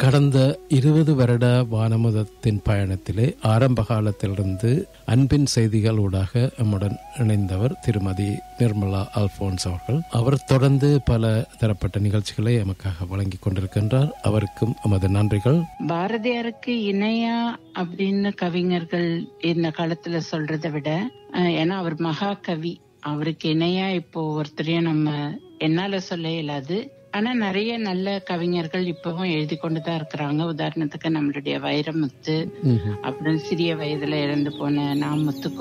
கடந்த இருபது வருட வானமுதத்தின் பயணத்திலே ஆரம்ப காலத்திலிருந்து அன்பின் செய்திகள் ஊடாக நம்முடன் இணைந்தவர் திருமதி நிர்மலா அல்போன்ஸ் அவர்கள் அவர் தொடர்ந்து பல தரப்பட்ட நிகழ்ச்சிகளை எமக்காக வழங்கிக் கொண்டிருக்கின்றார் அவருக்கும் எமது நன்றிகள் பாரதியாருக்கு இணையா அப்படின்னு கவிஞர்கள் இந்த காலத்துல சொல்றதை விட அஹ், ஏன்னா அவர் மகா கவி அவருக்கு இணையா இப்போ ஒருத்தரையும் நம்ம என்னால சொல்ல இயலாது ஆனா நிறைய நல்ல கவிஞர்கள் இப்பவும் எழுதி கொண்டுதான் இருக்கிறாங்க உதாரணத்துக்கு நம்மளுடைய வைரமுத்து ம்ஹும். அப்புறம் சிறிய வயதுல இறந்து போன நாமுத்து